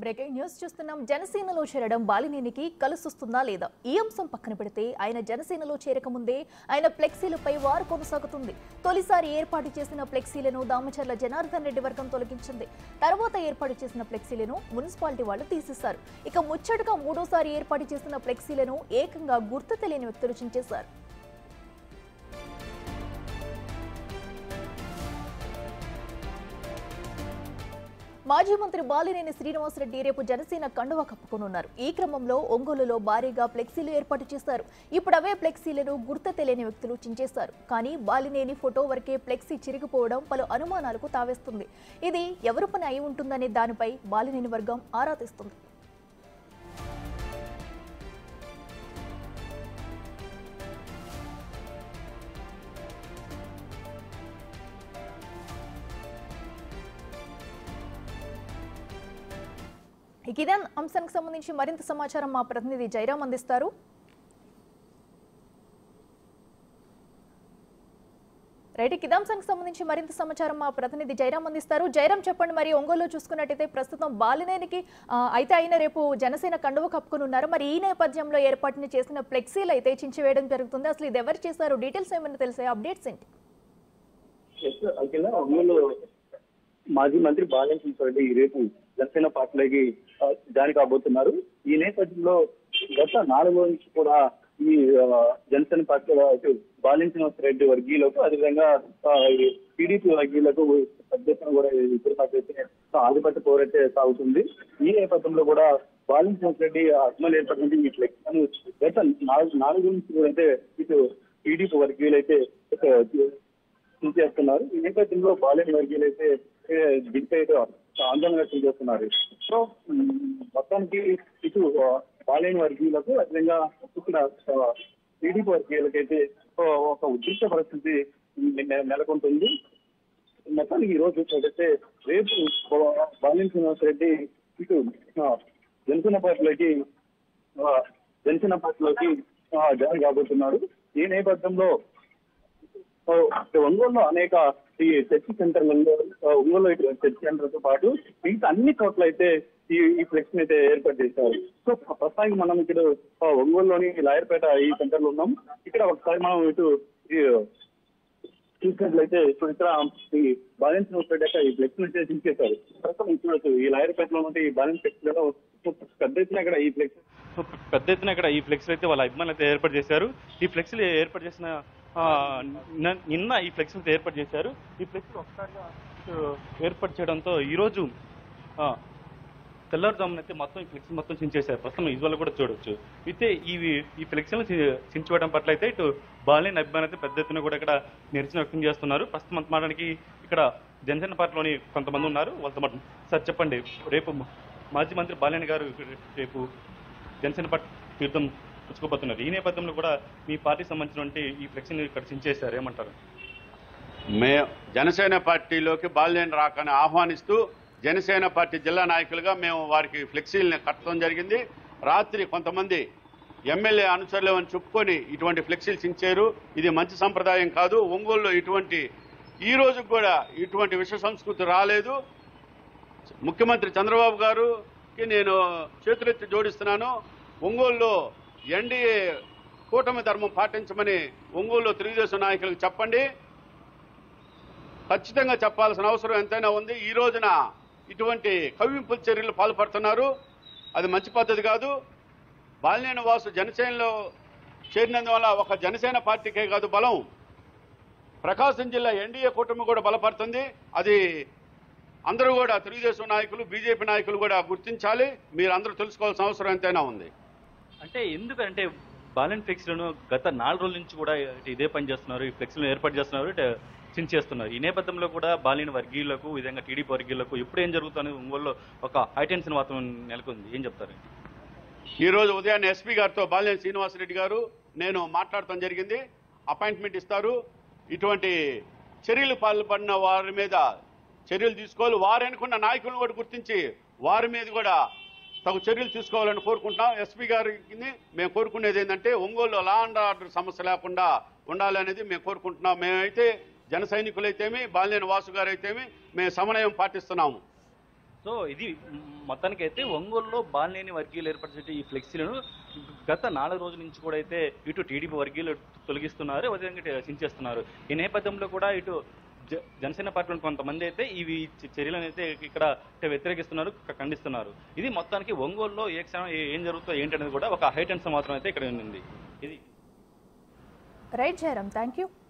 breaking news చూస్తున్నాం జనసేనలో చేరడం బాలినేనికి కలిసొస్తుందా లేదా ఈ అంశం పక్కన పెడితే ఆయన జనసేనలో చేరకముందే ఆయన ఫ్లెక్సీలపై వారు కొనసాగుతుంది తొలిసారి ఏర్పాటు చేసిన ఫ్లెక్సీలను దామచర్ల జనార్దన్ రెడ్డి వర్గం తొలగించింది తర్వాత ఏర్పాటు చేసిన ఫ్లెక్సీలను మున్సిపాలిటీ వాళ్ళు తీసేశారు ఇక ముచ్చటగా మూడోసారి ఏర్పాటు చేసిన ఫ్లెక్సీలను ఏకంగా గుర్తు తెలియని వ్యక్తులు చించేశారు మాజీ మంత్రి బాలినేని శ్రీనివాసరెడ్డి రేపు జనసేన కండువా కప్పుకోనున్నారు ఈ క్రమంలో ఒంగోలులో భారీగా ఫ్లెక్సీలు ఏర్పాటు చేశారు ఇప్పుడు అవే ఫ్లెక్సీలను గుర్తు తెలియని వ్యక్తులు చించేశారు కానీ బాలినేని ఫోటో వరకే ఫ్లెక్సీ చిరిగిపోవడం పలు అనుమానాలకు తావేస్తుంది ఇది ఎవరి పని అయి ఉంటుందనే దానిపై బాలినేని వర్గం ఆరా తీస్తుంది ఇక ఇదే అంశానికి సంబంధించి మరింత సమాచారం మా ప్రతినిధి జైరాం అందిస్తారు రైట్ ఇక ఇదే అంశానికి సంబంధించి మరింత సమాచారం మా ప్రతినిధి జైరాం అందిస్తారు జైరాం చెప్పండి మరి ఒంగోలులో చూసుకున్నట్టయితే ప్రస్తుతం బాలినేనికి ఆ, అయితే ఆయన రేపు జనసేన కండువ కప్పుకొని ఉన్నారు మరి ఈ నేపథ్యంలో ఏర్పాటుని చేసిన ఫ్లెక్సీలు అయితే చించివేయడం జరుగుతుంది అసలు ఇది ఎవరు చేశారు డీటెయిల్స్ ఏమైనా తెలిసే అప్డేట్స్ ఏంటి ఎస్ అఖిల ఒంగోలు మాజీ మంత్రి బాలన్ రెడ్డి రేపు జనసేన పార్టీలోకి ఆ, జాయిన్ కాబోతున్నారు ఈ నేపథ్యంలో గత నాలుగు నుంచి కూడా ఈ ఆ, జనసేన పార్టీలో ఇటు బాలిన్ శ్రీనివాస రెడ్డి వర్గీయులకు అదేవిధంగా టీడీపీ వర్గీయులకు అధ్యక్షులు కూడా ఇద్దరు మధ్య అయితే ఆధిపత్య పోరైతే సాగుతుంది ఈ నేపథ్యంలో కూడా బాలిన్ శ్రీనివాస రెడ్డి అసలు ఏర్పడినటువంటి ఈ ఫ్లెక్స్ గత నాలుగు నాలుగు నుంచి కూడా అయితే ఇటు టీడీపీ వర్గీయులు అయితే చేస్తున్నారు ఈ నేపథ్యంలో బాలిన వర్గీయులు అయితే ఏ, దీనిపై అయితే ఆందోళన వ్యక్తం చేస్తున్నారు సో ఉమ్, మొత్తానికి ఇటు ఆ, బాలిన వర్గీయులకు అదేవిధంగా ఇక్కడ టీడీపీ వర్గీయులకు అయితే ఒక ఉద్రిక్త పరిస్థితి నె- నెలకొంటుంది మొత్తానికి ఈ రోజు చూసినట్టయితే రేపు బాలిన శ్రీనివాస రెడ్డి ఇటు ఆ, జనసేన పార్టీలోకి ఆ, జనసేన పార్టీలోకి ఆ, జాయిన్ కాబోతున్నారు ఈ నేపథ్యంలో ఆ, ఒంగోలులో అనేక ఈ చర్చ్ సెంటర్లలో ఆ, ఒంగోలు ఇటు చర్చ్ సెంటర్ తో పాటు మిగతా అన్ని చోట్ల అయితే ఈ ఈ ఫ్లెక్స్ అయితే ఏర్పాటు చేశారు సో ప్రస్తుతానికి మనం ఇక్కడ ఆ, ఒంగోలులోని లాయర్పేట ఈ సెంటర్ లో ఉన్నాం ఇక్కడ ఒకసారి మనం ఇటు ఈ చూసినట్లయితే ఇప్పుడు ఇక్కడ ఈ బాలెన్స్ పెట్టాక ఈ ఫ్లెక్స్ నుంచి చించేశారు ప్రస్తుతం చూడొచ్చు ఈ లాయర్పేటలో ఉంటే ఈ బాలెన్స్ ఫ్లెక్స్ లలో పెద్ద ఎత్తున ఇక్కడ ఈ ఫ్లెక్స్ సో పెద్ద ఎత్తున ఇక్కడ ఈ ఫ్లెక్స్ అయితే వాళ్ళ అభిమానులు అయితే ఏర్పాటు చేశారు ఈ ఫ్లెక్స్ ఏర్పాటు చేసిన ఆ, నిన్న- నిన్న ఈ ఫ్లెక్స్ అయితే ఏర్పాటు చేశారు ఈ ఫ్లెక్స్ ఒకసారిగా ఆ, ఏర్పాటు చేయడంతో ఈరోజు ఆ, తెల్లవారుజామున అయితే మొత్తం ఈ ఫ్లెక్స్ మొత్తం చించేశారు ప్రస్తుతం విజువల్ కూడా చూడొచ్చు అయితే ఈ ఈ ఫ్లెక్స్లను చించివేయడం పట్ల అయితే ఇటు బాలిన అభిమానులు అయితే పెద్ద ఎత్తున కూడా ఇక్కడ నిరసన వ్యక్తం చేస్తున్నారు ప్రస్తుతం మాట్లాడడానికి ఇక్కడ జనసేన పార్టీలోని కొంతమంది ఉన్నారు వాళ్ళతో మాట సార్ చెప్పండి రేపు మాజీ మంత్రి బాలినేని గారు రేపు జనసేన పార్టీ తీర్థం పుచ్చుకోబోతున్నారు ఈ నేపథ్యంలో కూడా మీ పార్టీకి సంబంధించినటువంటి ఈ ఫ్లెక్సీని ఇక్కడ చించేశారు ఏమంటారు మే జనసేన పార్టీలోకి బాల్యం రాకని ఆహ్వానిస్తూ జనసేన పార్టీ జిల్లా నాయకులుగా మేము వారికి ఫ్లెక్సీలను కట్టడం జరిగింది రాత్రి కొంతమంది ఎమ్మెల్యే అనుచరులు అని చెప్పుకొని ఇటువంటి ఫ్లెక్సీలు చించారు ఇది మంచి సంప్రదాయం కాదు ఒంగోలులో ఇటువంటి ఈ రోజు కూడా ఇటువంటి విశ్వ సంస్కృతి రాలేదు ముఖ్యమంత్రి చంద్రబాబు గారుకి నేను చేతులెత్తి జోడిస్తున్నాను ఒంగోలులో ఎన్డీఏ కూటమి ధర్మం పాటించమని ఒంగోలులో తెలుగుదేశం నాయకులకు చెప్పండి ఖచ్చితంగా చెప్పాల్సిన అవసరం ఎంతైనా ఉంది ఈ రోజున ఇటువంటి కవ్వింపుల చర్యలు పాల్పడుతున్నారు అది మంచి పద్ధతి కాదు బాలినేని వాసు జనసేనలో చేరినందువల్ల ఒక జనసేన పార్టీకే కాదు బలం ప్రకాశం జిల్లా ఎన్డీఏ కూటమి కూడా బలపడుతుంది అది అందరూ కూడా తెలుగుదేశం నాయకులు బీజేపీ నాయకులు కూడా గుర్తించాలి మీరు అందరూ తెలుసుకోవాల్సిన అవసరం ఎంతైనా ఉంది అంటే ఎందుకంటే బాలెన్ ఫ్లెక్స్లను గత నాలుగు రోజుల నుంచి కూడా ఇటు ఇదే పని చేస్తున్నారు ఈ ఫ్లెక్స్లను ఏర్పాటు చేస్తున్నారు ఇటు చించేస్తున్నారు ఈ నేపథ్యంలో కూడా బాలిన వర్గీయులకు ఈ విధంగా టీడీపీ వర్గీయులకు ఎప్పుడు ఏం జరుగుతుంది ఒంగోలులో ఒక హైటెన్షన్ వాతావరణం నెలకొంది ఏం చెప్తారు ఈ రోజు ఉదయాన్నే ఎస్పీ గారితో బాలినేని శ్రీనివాసరెడ్డి గారు నేను మాట్లాడటం జరిగింది అపాయింట్మెంట్ ఇస్తారు ఇటువంటి చర్యలు పాల్పడిన వారి మీద చర్యలు తీసుకోవాలి వారు అనుకున్న నాయకులను కూడా గుర్తించి వారి మీద కూడా తగు చర్యలు తీసుకోవాలని కోరుకుంటున్నాం ఎస్పీ గారికి మేము కోరుకునేది ఏంటంటే ఒంగోలులో లా అండ్ ఆర్డర్ సమస్య లేకుండా ఉండాలనేది మేము కోరుకుంటున్నాం మేమైతే జన సైనికులైతేమి బాలినేని వాసు గారు అయితేమి మేము సమన్వయం పాటిస్తున్నాము సో ఇది మొత్తానికి అయితే ఒంగోలులో బాలినేని వర్గీయులు ఏర్పరిచే ఈ ఫ్లెక్సీలను గత నాలుగు రోజుల నుంచి కూడా అయితే ఇటు టీడీపీ వర్గీయులు తొలగిస్తున్నారు అదేవిధంగా సించేస్తున్నారు ఈ నేపథ్యంలో కూడా ఇటు జ- జనసేన పార్టీలోని కొంతమంది అయితే ఇవి చ- చర్యలను అయితే ఇక్కడ అంటే వ్యతిరేకిస్తున్నారు క- ఖండిస్తున్నారు ఇది మొత్తానికి ఒంగోలులో ఏ క్షణం ఏ- ఏం జరుగుతుందో ఏంటనేది కూడా ఒక హైటెన్స్ మాత్రం అయితే ఇక్కడ ఉంది ఇది రైట్ జయరామ్ థ్యాంక్ యూ